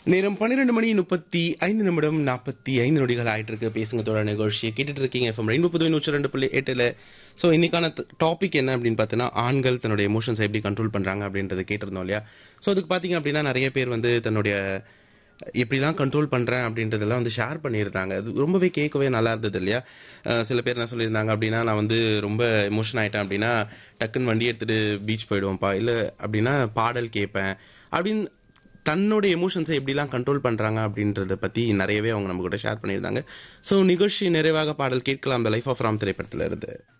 நேரம் பன்னிரெண்டு மணி முப்பத்தி ஐந்து நிமிடம் நாற்பத்தி ஐந்து நொடிகள் ஆயிட்டு இருக்கு பேசுங்க தோழ நிகழ்ச்சியை கேட்டுட்டு இருக்கீங்க எஃப்எம் ரெண்டு புதுவை நூற்றி ரெண்டு புள்ளி எட்டுல ஸோ இன்னைக்கான டாபிக் என்ன அப்படின்னு பார்த்தீங்கன்னா ஆண்கள் தன்னுடைய எமோஷன்ஸை எப்படி கண்ட்ரோல் பண்றாங்க அப்படின்றத கேட்டிருந்தோம் இல்லையா ஸோ அதுக்கு பார்த்தீங்க அப்படின்னா நிறைய பேர் வந்து தன்னுடைய எப்படிலாம் கண்ட்ரோல் பண்றேன் அப்படின்றதெல்லாம் வந்து ஷேர் பண்ணியிருந்தாங்க அது ரொம்பவே கேட்கவே நல்லா இருந்தது இல்லையா அஹ் சில பேர் என்ன சொல்லியிருந்தாங்க அப்படின்னா நான் வந்து ரொம்ப எமோஷன் ஆயிட்டேன் அப்படின்னா டக்குன்னு வண்டி எடுத்துட்டு பீச் போயிடுவோம்ப்பா இல்லை அப்படின்னா பாடல் கேட்பேன் அப்படின்னு தன்னோட எமோஷன்ஸை எப்படிலாம் கண்ட்ரோல் பண்றாங்க அப்படின்றத பத்தி நிறையவே அவங்க நம்ம கூட ஷேர் பண்ணியிருந்தாங்க ஸோ நிகழ்ச்சி நிறைவாக பாடல் கேட்கலாம் த லைஃப் ஆஃப் ராம் திரைப்படத்துல இருந்து